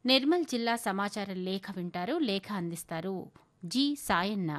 నిర్మల్ జిల్లా సమాచార లేఖ వింటారు లేఖ అందిస్తారు జి సాయన్న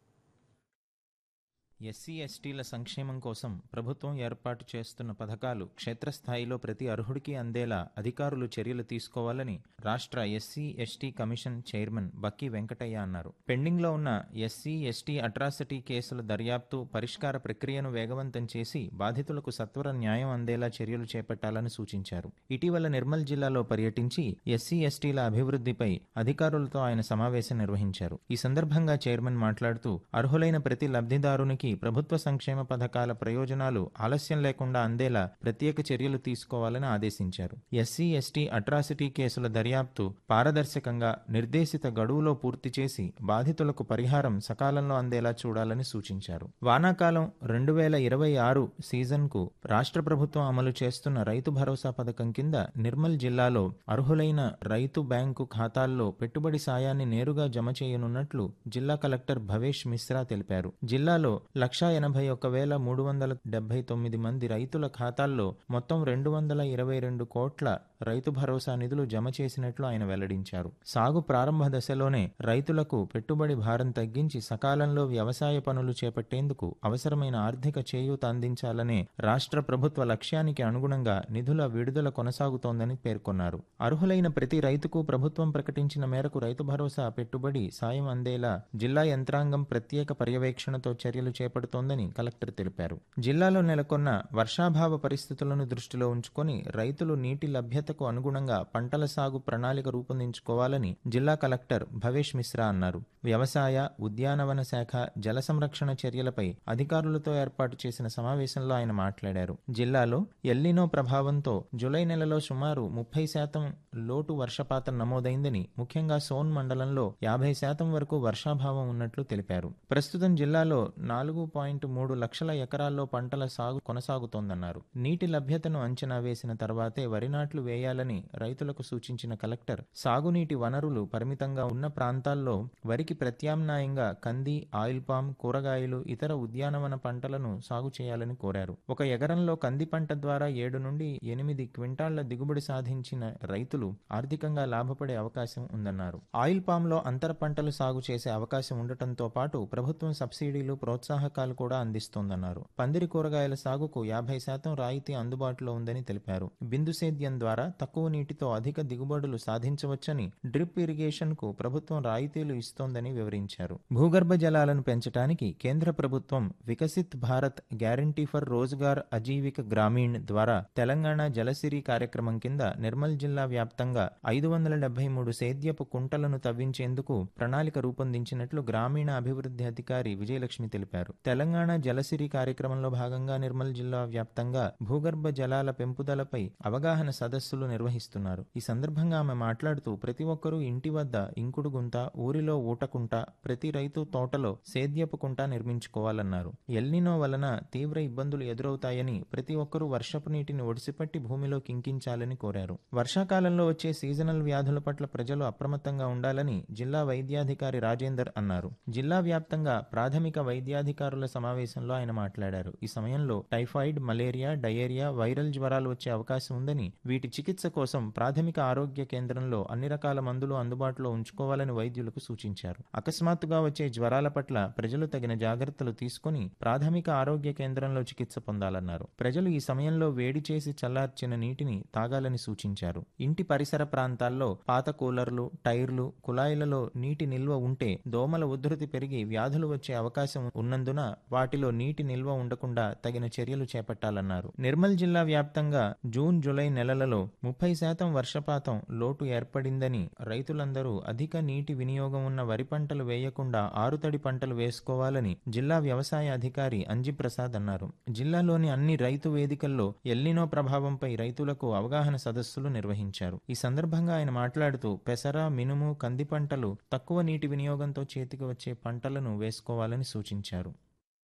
ఎస్సీ ఎస్టీల సంక్షేమం కోసం ప్రభుత్వం ఏర్పాటు చేస్తున్న పథకాలు క్షేత్రస్థాయిలో ప్రతి అర్హుడికి అందేలా అధికారులు చర్యలు తీసుకోవాలని రాష్ట్ర SC ST commission chairman Bakki Venkataiah అన్నారు పెండింగ్లో ఉన్న ఎస్సీ ఎస్టీ అట్రాసిటీ కేసుల దర్యాప్తు పరిష్కార ప్రక్రియను వేగవంతం చేసి బాధితులకు సత్వర న్యాయం అందేలా చర్యలు చేపట్టాలని సూచించారు ఇటీవల నిర్మల్ జిల్లాలో పర్యటించి ఎస్సీ ఎస్టీల అభివృద్ధిపై అధికారులతో ఆయన సమావేశం నిర్వహించారు ఈ సందర్భంగా చైర్మన్ మాట్లాడుతూ అర్హులైన ప్రతి లబ్ధిదారునికి ప్రభుత్వ సంక్షేమ పథకాల ప్రయోజనాలు ఆలస్యం లేకుండా అందేలా ప్రత్యేక చర్యలు తీసుకోవాలని ఆదేశించారు ఎస్సీ ఎస్టీ అట్రాసిటీ కేసుల దర్యాప్తు పారదర్శకంగా నిర్దేశిత గడువులో పూర్తి చేసి బాధితులకు పరిహారం సకాలంలో అందేలా చూడాలని సూచించారు వానాకాలం రెండు వేల ఇరవై ఆరు సీజన్కు రాష్ట్ర ప్రభుత్వం అమలు చేస్తున్న రైతు భరోసా పథకం కింద నిర్మల్ జిల్లాలో అర్హులైన రైతు బ్యాంకు ఖాతాల్లో పెట్టుబడి సాయాన్ని నేరుగా జమ చేయనున్నట్లు జిల్లా కలెక్టర్ భవేష్ మిశ్రా తెలిపారు జిల్లాలో లక్షా ఎనభై ఒక్క వేల మూడు వందల డెబ్బై తొమ్మిది మంది రైతుల ఖాతాల్లో మొత్తం రెండు వందల ఇరవై రెండు కోట్ల రైతు భరోసా నిధులు జమ చేసినట్లు ఆయన వెల్లడించారు సాగు ప్రారంభ దశలోనే రైతులకు పెట్టుబడి భారం తగ్గించి సకాలంలో వ్యవసాయ పనులు చేపట్టేందుకు అవసరమైన ఆర్థిక చేయూత అందించాలనే రాష్ట్ర ప్రభుత్వ లక్ష్యానికి అనుగుణంగా నిధుల విడుదల కొనసాగుతోందని పేర్కొన్నారు అర్హులైన ప్రతి రైతుకు ప్రభుత్వం ప్రకటించిన మేరకు రైతు భరోసా పెట్టుబడి సాయం అందేలా జిల్లా యంత్రాంగం ప్రత్యేక పర్యవేక్షణతో చర్యలు చేపడుతోందని కలెక్టర్ తెలిపారు జిల్లాలో నెలకొన్న వర్షాభావ పరిస్థితులను దృష్టిలో ఉంచుకొని రైతులు నీటి లభ్యతకు అనుగుణంగా పంటల సాగు ప్రణాళిక రూపొందించుకోవాలని జిల్లా కలెక్టర్ భవేష్ మిశ్రా అన్నారు వ్యవసాయ ఉద్యానవన శాఖ జల సంరక్షణ చర్యలపై అధికారులతో ఏర్పాటు చేసిన సమావేశంలో ఆయన మాట్లాడారు జిల్లాలో ఎల్లినో ప్రభావంతో జులై నెలలో సుమారు ముప్పై శాతం లోటు వర్షపాతం నమోదైందని ముఖ్యంగా సోన్ మండలంలో యాభై శాతం వరకు వర్షాభావం ఉన్నట్లు తెలిపారు ప్రస్తుతం జిల్లాలో నాలుగు పాయింట్ మూడు లక్షల ఎకరాల్లో పంటల సాగు కొనసాగుతోందన్నారు నీటి లభ్యతను అంచనా వేసిన తర్వాతే వరి నాట్లు వేయాలని రైతులకు సూచించిన కలెక్టర్ సాగునీటి వనరులు పరిమితంగా ఉన్న ప్రాంతాల్లో వరికి ప్రత్యామ్నాయంగా కంది ఆయిల్ పామ్ కూరగాయలు ఇతర ఉద్యానవన పంటలను సాగు చేయాలని కోరారు ఒక ఎకరంలో కంది పంట ద్వారా ఏడు నుండి ఎనిమిది క్వింటాళ్ల దిగుబడి సాధించిన రైతులు ఆర్థికంగా లాభపడే అవకాశం ఉందన్నారు ఆయిల్ పామ్ లో అంతర పంటలు సాగు చేసే అవకాశం ఉండటంతో పాటు ప్రభుత్వం సబ్సిడీలు ప్రోత్సాహకాలు కూడా అందిస్తోందన్నారు పందిరి కూరగాయల సాగుకు యాభై శాతం రాయితీ అందుబాటులో ఉందని తెలిపారు బిందు సేద్యం ద్వారా తక్కువ నీటితో అధిక దిగుబడులు సాధించవచ్చని డ్రిప్ ఇరిగేషన్ కు ప్రభుత్వం రాయితీలు ఇస్తోందని వివరించారు భూగర్భ జలాలను పెంచడానికి కేంద్ర ప్రభుత్వం వికసిత్ భారత్ గ్యారంటీ ఫర్ రోజ్గార్ అజీవిక గ్రామీణ్ ద్వారా తెలంగాణ జలసిరి కార్యక్రమం కింద నిర్మల్ జిల్లా వ్యాప్తంగా ఐదు వందల డెబ్బై మూడు సేద్యపు కుంటలను తవ్వించేందుకు ప్రణాళిక రూపొందించినట్లు గ్రామీణ అభివృద్ధి అధికారి విజయలక్ష్మి తెలిపారు తెలంగాణ జలసిరి కార్యక్రమంలో భాగంగా నిర్మల్ జిల్లా వ్యాప్తంగా భూగర్భ జలాల పెంపుదలపై అవగాహన సదస్సులు నిర్వహిస్తున్నారు ఈ సందర్భంగా ఆమె మాట్లాడుతూ ప్రతి ఒక్కరూ ఇంటి వద్ద ఇంకుడు గుంత ఊరిలో ఊటకుంట ప్రతి రైతు తోటలో సేద్యపు కుంట నిర్మించుకోవాలన్నారు ఎల్నినో వలన తీవ్ర ఇబ్బందులు ఎదురవుతాయని ప్రతి ఒక్కరూ వర్షపు నీటిని ఒడిసిపట్టి భూమిలో కింకించాలని కోరారు వర్షాకాలంలో వచ్చే సీజనల్ వ్యాధుల పట్ల ప్రజలు అప్రమత్తంగా ఉండాలని జిల్లా వైద్యాధికారి రాజేందర్ అన్నారు జిల్లా వ్యాప్తంగా ప్రాథమిక వైద్యాధికారుల సమావేశంలో ఆయన మాట్లాడారు ఈ సమయంలో టైఫాయిడ్ మలేరియా డయేరియా వైరల్ జ్వరాలు వచ్చే అవకాశం ఉందని వీటి చికిత్స కోసం ప్రాథమిక ఆరోగ్య కేంద్రంలో అన్ని రకాల మందులు అందుబాటులో ఉంచుకోవాలని వైద్యులకు సూచించారు అకస్మాత్తుగా వచ్చే జ్వరాల పట్ల ప్రజలు తగిన జాగ్రత్తలు తీసుకుని ప్రాథమిక ఆరోగ్య కేంద్రంలో చికిత్స పొందాలన్నారు ప్రజలు ఈ సమయంలో వేడి చేసి చల్లార్చిన నీటిని తాగాలని సూచించారు ఇంటి పరిసర ప్రాంతాల్లో పాత కూలర్లు టైర్లు కుళాయిలలో నీటి నిల్వ ఉంటే దోమల ఉధృతి పెరిగి వ్యాధులు వచ్చే అవకాశం ఉన్నందున వాటిలో నీటి నిల్వ ఉండకుండా తగిన చర్యలు చేపట్టాలన్నారు నిర్మల్ జిల్లా వ్యాప్తంగా జూన్ జూలై నెలలలో ముప్పై శాతం వర్షపాతం లోటు ఏర్పడిందని రైతులందరూ అధిక నీటి వినియోగం ఉన్న వరి పంటలు వేయకుండా ఆరుతడి పంటలు వేసుకోవాలని జిల్లా వ్యవసాయ అధికారి అంజి ప్రసాద్ అన్నారు జిల్లాలోని అన్ని రైతు వేదికల్లో ఎల్లినో ప్రభావంపై రైతులకు అవగాహన సదస్సులు నిర్వహించారు ఈ సందర్భంగా ఆయన మాట్లాడుతూ పెసర మినుము కంది పంటలు తక్కువ నీటి వినియోగంతో చేతికి వచ్చే పంటలను వేసుకోవాలని సూచించారు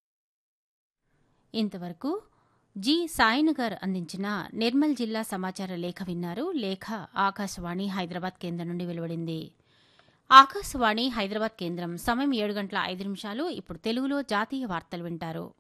ఇంతవరకు జి సాయిన్ గారు అందించిన నిర్మల్ జిల్లా సమాచార లేఖ విన్నారు లేఖ ఆకాశవాణి హైదరాబాద్ కేంద్రం నుండి వెలువడింది ఆకాశవాణి హైదరాబాద్ కేంద్రం సమయం ఏడు గంటల ఐదు నిమిషాలు ఇప్పుడు తెలుగులో జాతీయ వార్తలు వింటారు